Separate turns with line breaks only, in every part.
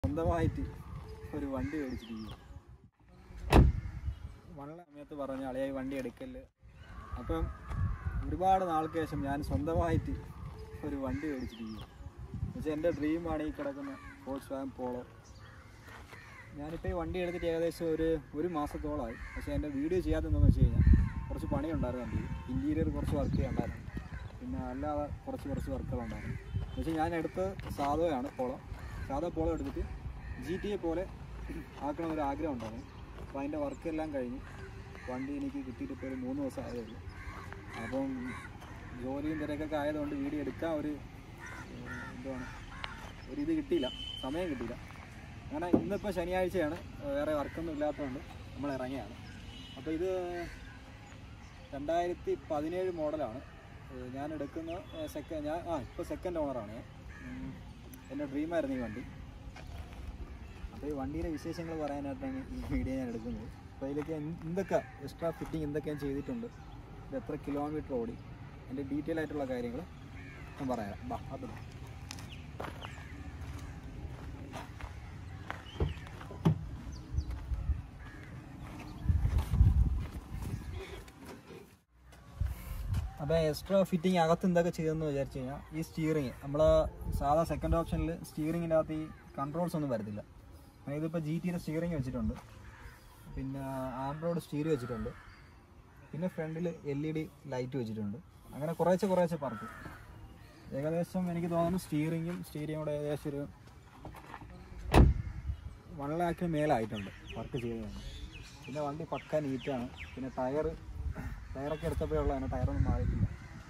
സ്വന്തമായിട്ട് ഒരു വണ്ടി മേടിച്ചിരിക്കുക വളരെ സമയത്ത് പറഞ്ഞ അളിയായി വണ്ടി എടുക്കല് അപ്പം ഒരുപാട് നാൾക്ക് ശേഷം ഞാൻ സ്വന്തമായിട്ട് ഒരു വണ്ടി മേടിച്ചിരിക്കുക എന്നുവെച്ചാൽ എൻ്റെ ഡ്രീമാണ് ഈ കിടക്കുന്ന ഫോഴ്സ് വാൻ പോളോ ഞാനിപ്പോൾ ഈ വണ്ടി എടുത്തിട്ട് ഏകദേശം ഒരു ഒരു മാസത്തോളമായി പക്ഷേ എൻ്റെ വീഡിയോ ചെയ്യാത്തതെന്ന് വെച്ച് കഴിഞ്ഞാൽ കുറച്ച് പണിയുണ്ടായിരുന്നു വണ്ടി ഇൻറ്റീരിയർ കുറച്ച് വർക്ക് ചെയ്യാനുണ്ടായിരുന്നു പിന്നെ അല്ലാതെ കുറച്ച് കുറച്ച് വർക്കുകളുണ്ടായിരുന്നു പക്ഷേ ഞാൻ എടുത്ത് സാധോയാണ് പോളോ സാധാ പോളോ എടുത്തിട്ട് ജി ടി എ പോലെ ആക്കണം ഒരു ആഗ്രഹം ഉണ്ടായിരുന്നു അപ്പോൾ അതിൻ്റെ വർക്കെല്ലാം കഴിഞ്ഞ് വണ്ടി എനിക്ക് കിട്ടിയിട്ട് ഇപ്പോൾ ഒരു മൂന്ന് ദിവസം ആയതേ ഉള്ളൂ അപ്പം ജോലിയും തിരക്കൊക്കെ ആയതുകൊണ്ട് വീഡിയോ എടുക്കാൻ ഒരു ഏഹ്, എന്താണ് ഒരു ഇത് കിട്ടിയില്ല സമയം കിട്ടിയില്ല അങ്ങനെ ഇന്നിപ്പോൾ ശനിയാഴ്ചയാണ് വേറെ വർക്കൊന്നും ഇല്ലാത്തതുകൊണ്ട് നമ്മൾ ഇറങ്ങിയാണ് അപ്പോൾ ഇത് രണ്ടായിരത്തി പതിനേഴ് മോഡലാണ് ഏഹ് ഞാൻ എടുക്കുന്ന സെക്കൻഡ് ഞാൻ ആ ഇപ്പോൾ സെക്കൻഡ് ഓണറാണ് ഞാൻ ഉം. എൻ്റെ ഡ്രീമായിരുന്നു ഈ വണ്ടി അപ്പോൾ ഈ വണ്ടിയുടെ വിശേഷങ്ങൾ പറയാനായിട്ടാണ് ഈ വീഡിയോ ഞാൻ എടുക്കുന്നത് അപ്പോൾ ഇതിലൊക്കെ എന്ത് എന്തൊക്കെ എക്സ്ട്രാ ഫിറ്റിംഗ് എന്തൊക്കെ ഞാൻ ചെയ്തിട്ടുണ്ട് ഇത് എത്ര കിലോമീറ്റർ ഓടി എൻ്റെ ഡീറ്റെയിൽ ആയിട്ടുള്ള കാര്യങ്ങൾ ഞാൻ പറയാം ബാ അത് ബാ. അപ്പോൾ എക്സ്ട്രാ ഫിറ്റിംഗ് അകത്ത് എന്തൊക്കെ ചെയ്തെന്ന് വിചാരിച്ചു കഴിഞ്ഞാൽ ഈ സ്റ്റിയറിങ് നമ്മൾ സാധാ സെക്കൻഡ് ഓപ്ഷനിൽ സ്റ്റിയറിങ്ങിൻ്റെ അകത്ത് ഈ കൺട്രോൾസ് ഒന്നും വരത്തില്ല അങ്ങനെ ഇതിപ്പോൾ ജി ടിയുടെ സ്റ്റിയറിങ് വെച്ചിട്ടുണ്ട് പിന്നെ ആൻഡ്രോയിഡ് സ്റ്റീരിയോ വെച്ചിട്ടുണ്ട് പിന്നെ ഫ്രണ്ടിൽ എൽ ഇ ഡി ലൈറ്റ് വെച്ചിട്ടുണ്ട് അങ്ങനെ കുറേശ്ശെ കുറേശ്ശെ പറക്കും ഏകദേശം എനിക്ക് തോന്നുന്നു സ്റ്റിയറിങ്ങും സ്റ്റീരിയും കൂടെ ഏകദേശം ഒരു വൺ ലാക്കിന് മേലായിട്ടുണ്ട് വർക്ക് ചെയ്തതാണ് പിന്നെ വണ്ടി പക്ക നീറ്റാണ് പിന്നെ ടയർ ടയറൊക്കെ എടുത്തപ്പോഴുള്ളതാണ് ടയറൊന്നും മാറിയിട്ടില്ല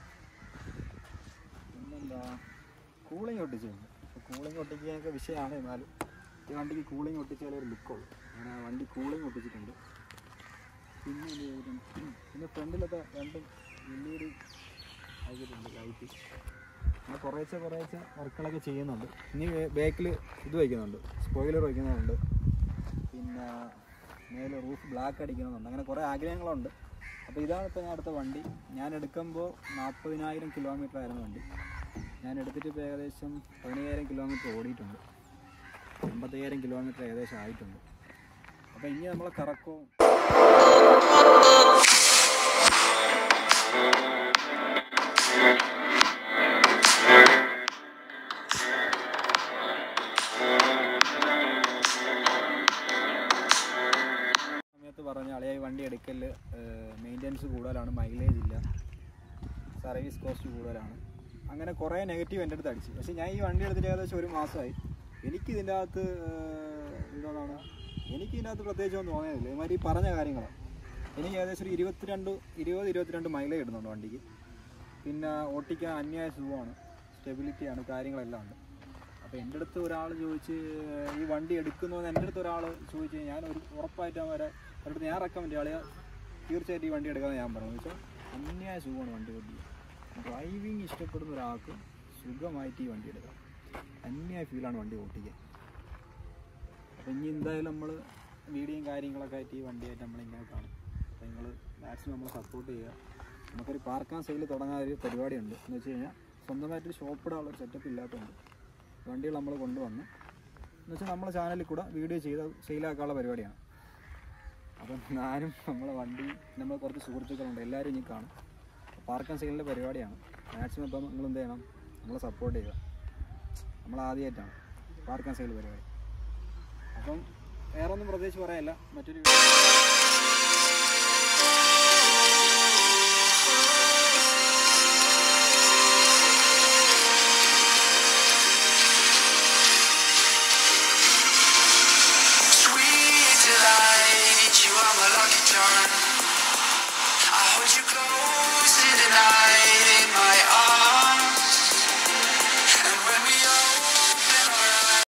പിന്നെന്താ കൂളിംഗ് ഒട്ടിച്ചിട്ടുണ്ട് കൂളിംഗ് ഒട്ടിക്കാനൊക്കെ വിഷയമാണ് എന്നാലും ഈ വണ്ടിക്ക് കൂളിംഗ് ഒട്ടിച്ചാലേ ഒരു ലുക്കുള്ളൂ അങ്ങനെ ആ വണ്ടി കൂളിംഗ് ഒട്ടിച്ചിട്ടുണ്ട് പിന്നെ എന്ത് ചെയ്തിട്ടുണ്ട്? പിന്നെ ഫ്രണ്ടിലത്തെ രണ്ടും എൽ ഇ ഡി ആക്കിയിട്ടുണ്ട് ലൈറ്റ് അങ്ങനെ കുറേശ്ശെ കുറേശ്ശെ വർക്കുകളൊക്കെ ചെയ്യുന്നുണ്ട് ഇനി ബാക്കിൽ ഇത് വയ്ക്കുന്നുണ്ട് സ്പോയിലർ വയ്ക്കുന്നുണ്ട് പിന്നെ മേലെ റൂഫ് ബ്ലാക്ക് അടിക്കുന്നുണ്ട് അങ്ങനെ കുറേ ആഗ്രഹങ്ങളുണ്ട് അപ്പോൾ ഇതാണ് ഇപ്പോൾ ഞാൻ അടുത്ത വണ്ടി ഞാൻ എടുക്കുമ്പോൾ നാൽപ്പതിനായിരം കിലോമീറ്റർ ആയിരുന്നു വണ്ടി ഞാൻ എടുത്തിട്ട് ഇപ്പോൾ ഏകദേശം പതിനയ്യായിരം കിലോമീറ്റർ ഓടിയിട്ടുണ്ട് എൺപത്തയ്യായിരം കിലോമീറ്റർ ഏകദേശം ആയിട്ടുണ്ട് അപ്പോൾ ഇനി നമ്മളെ കറക്കവും സമയത്ത് പറഞ്ഞ അളിയായി വണ്ടി എടുക്കൽ മെയിൻ്റെനൻസ് കൂടുതലാണ് മൈലേജ് ഇല്ല സർവീസ് കോസ്റ്റ് കൂടുതലാണ് അങ്ങനെ കുറേ നെഗറ്റീവ് എൻ്റെ അടുത്ത് അടിച്ചു പക്ഷേ ഞാൻ ഈ വണ്ടി എടുത്തിട്ട് ഏകദേശം ഒരു മാസമായി എനിക്ക് ഇതിൻ്റെ അകത്ത് എന്താണ് എനിക്ക് ഇതിൻ്റെ അകത്ത് പ്രത്യേകിച്ചൊന്നും തോന്നിയതില്ല ഇമാതിരി ഈ പറഞ്ഞ കാര്യങ്ങൾ എനിക്ക് ഏകദേശം ഒരു ഇരുപത്തിരണ്ട് ഇരുപത് ഇരുപത്തിരണ്ട് മൈലേജ് ഇടുന്നുണ്ട് വണ്ടിക്ക് പിന്നെ ഓട്ടിക്കാൻ അന്യായ സുഖമാണ് സ്റ്റെബിലിറ്റിയാണ് കാര്യങ്ങളെല്ലാം ഉണ്ട് അപ്പോൾ എൻ്റെ അടുത്ത് ഒരാൾ ചോദിച്ച് ഈ വണ്ടി എടുക്കുന്നതെന്ന് എൻ്റെ അടുത്ത് ഒരാൾ ചോദിച്ച് ഞാൻ ഒരു ഉറപ്പായിട്ടും വരെ അവരുടെ ഞാൻ റെക്കമെൻഡ് ആളിയ തീർച്ചയായിട്ടും ഈ വണ്ടി എടുക്കാമെന്ന് ഞാൻ പറഞ്ഞു വെച്ചാൽ അന്യായ സുഖമാണ് വണ്ടി ഓടിക്കുക ഡ്രൈവിങ് ഇഷ്ടപ്പെടുന്ന ഒരാൾക്ക് സുഖമായിട്ട് ഈ വണ്ടി എടുക്കാം അന്യായ ഫീലാണ് വണ്ടി ഓട്ടിക്കാൻ അപ്പോൾ ഇനി എന്തായാലും നമ്മൾ വീഡിയോയും കാര്യങ്ങളൊക്കെ ആയിട്ട് ഈ വണ്ടിയായിട്ട് നമ്മളിങ്ങനെ കാണും അപ്പോൾ നിങ്ങൾ മാക്സിമം നമ്മൾ സപ്പോർട്ട് ചെയ്യുക നമുക്കൊരു പാർക്കാൻ സെയിൽ തുടങ്ങാൻ ഒരു പരിപാടിയുണ്ട് എന്ന് വെച്ച് കഴിഞ്ഞാൽ സ്വന്തമായിട്ടൊരു ഷോപ്പ് ഇടാനുള്ള ഒരു സെറ്റപ്പ് ഇല്ലാത്തതുകൊണ്ട് വണ്ടികൾ നമ്മൾ കൊണ്ടുവന്ന് എന്ന് വെച്ചാൽ നമ്മളെ ചാനലിൽ കൂടെ വീഡിയോ ചെയ്ത് സെയിലാക്കാനുള്ള പരിപാടിയാണ് അപ്പം ഞാനും നമ്മളെ വണ്ടി നമ്മൾ കുറച്ച് സുഹൃത്തുക്കളുണ്ട് എല്ലാവരും ഇനി കാണും പാർക്കാൻ സെയിലിൻ്റെ പരിപാടിയാണ് മാക്സിമം ഇപ്പം നിങ്ങൾ എന്ത് ചെയ്യണം നമ്മളെ സപ്പോർട്ട് ചെയ്യുക നമ്മൾ ആദ്യമായിട്ടാണ് പാർക്കാൻ സെയിൽ പരിപാടി അപ്പം വേറെ ഒന്നും പ്രത്യേകിച്ച് പറയാനില്ല മറ്റൊരു
Sweet delight, you are my lucky charm. I hold you close.